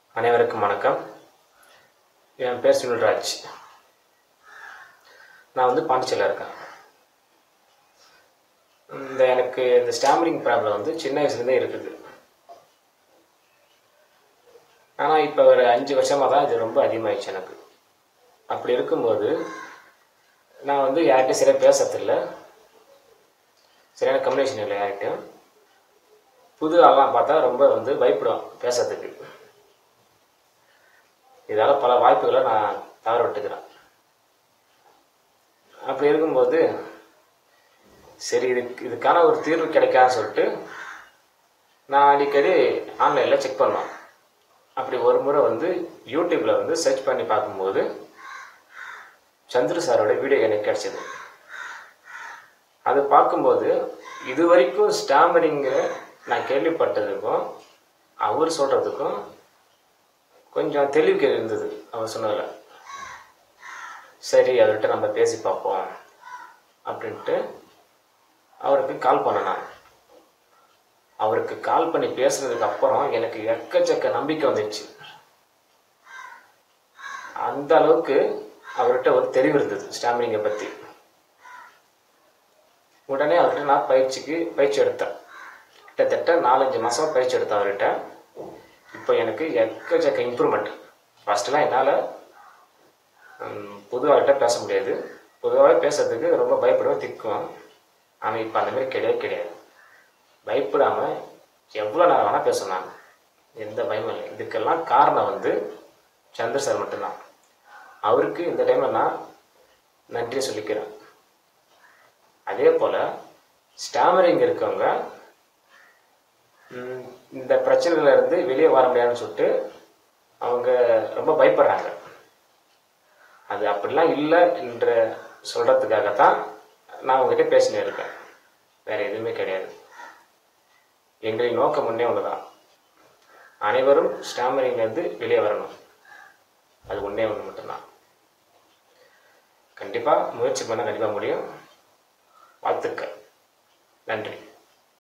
அனைவருக்கும் வணக்கம் என் பேர் சுனில்ராஜ் நான் வந்து பாண்டிச்சேரியில் இருக்கேன் இந்த எனக்கு இந்த ஸ்டாமரிங் ப்ராப்ளம் வந்து சின்ன வயசுலேருந்தே இருக்குது ஆனால் இப்போ ஒரு அஞ்சு வருஷமாக தான் இது ரொம்ப அதிகமாகிடுச்சு எனக்கு அப்படி இருக்கும்போது நான் வந்து யார்கிட்டையும் சரியாக பேசுறதில்ல சரியான கம்யூனிகேஷன் இல்லை யார்கிட்டையும் புது ஆள்லாம் பார்த்தா ரொம்ப வந்து பயப்படுவேன் பேசுறதுக்கு இதால் பல வாய்ப்புகளை நான் தவற விட்டுக்கிறேன் அப்படி இருக்கும்போது சரி இதுக்கு இதுக்கான ஒரு தீர்வு கிடைக்காதுன்னு சொல்லிட்டு நான் அடிக்கடி ஆன்லைனில் செக் பண்ணுவேன் அப்படி ஒரு முறை வந்து யூடியூப்பில் வந்து சர்ச் பண்ணி பார்க்கும்போது சந்திர சாரோட வீடியோ எனக்கு கிடைச்சது அது பார்க்கும்போது இது வரைக்கும் ஸ்டாமரிங்கிற நான் கேள்விப்பட்டதுக்கும் அவர் சொல்கிறதுக்கும் கொஞ்சம் தெளிவு இருந்தது அவர் சொன்னதில் சரி அவர்கிட்ட நம்ம பேசி பார்ப்போம் அப்படின்ட்டு அவருக்கு கால் பண்ணேன் நான் அவருக்கு கால் பண்ணி பேசுனதுக்கு அப்புறம் எனக்கு எக்கச்சக்க நம்பிக்கை வந்துடுச்சு அந்த அளவுக்கு அவர்கிட்ட ஒரு தெளிவு இருந்தது ஸ்டாமரிங்கை பற்றி உடனே அவர்கிட்ட நான் பயிற்சிக்கு பயிற்சி எடுத்தேன் கிட்டத்தட்ட நாலஞ்சு மாதம் பயிற்சி எடுத்தேன் அவர்கிட்ட இப்போ எனக்கு எக்கச்சக்க இம்ப்ரூவ்மெண்ட் ஃபஸ்ட்டெல்லாம் என்னால் பொதுவாகிட்ட பேச முடியாது பொதுவாகவே பேசுறதுக்கு ரொம்ப பயப்படுவேன் திக்குவேன் ஆனால் இப்போ அந்த மாதிரி கிடையவே கிடையாது பயப்படாமல் எவ்வளோ நேரம் வேணால் பேசுவேன் நான் எந்த பயமும் இல்லை இதுக்கெல்லாம் காரணம் வந்து சந்திர சார் மட்டும்தான் அவருக்கு இந்த டைமில் நான் நன்றி சொல்லிக்கிறேன் அதே போல் ஸ்டாமரிங் இருக்கவங்க ம், இந்த பிரச்சனையில இருந்து வெளியே வர முடியாதுன்னு சொல்லிட்டு அவங்க ரொம்ப பயப்படுறாங்க அது அப்படிலாம் இல்லை என்ற சொல்றதுக்காகத்தான் நான் உங்ககிட்ட பேசினே இருக்கேன் வேற எதுவுமே கிடையாது எங்களின் நோக்கம் முன்னே ஒண்ணுதான் அனைவரும் ஸ்டாமரிங்ல இருந்து வெளியே வரணும் அது ஒன்றே ஒன்று மட்டும்தான் கண்டிப்பா முயற்சி பண்ண கண்டிப்பா முடியும் வாழ்த்துக்கள் நன்றி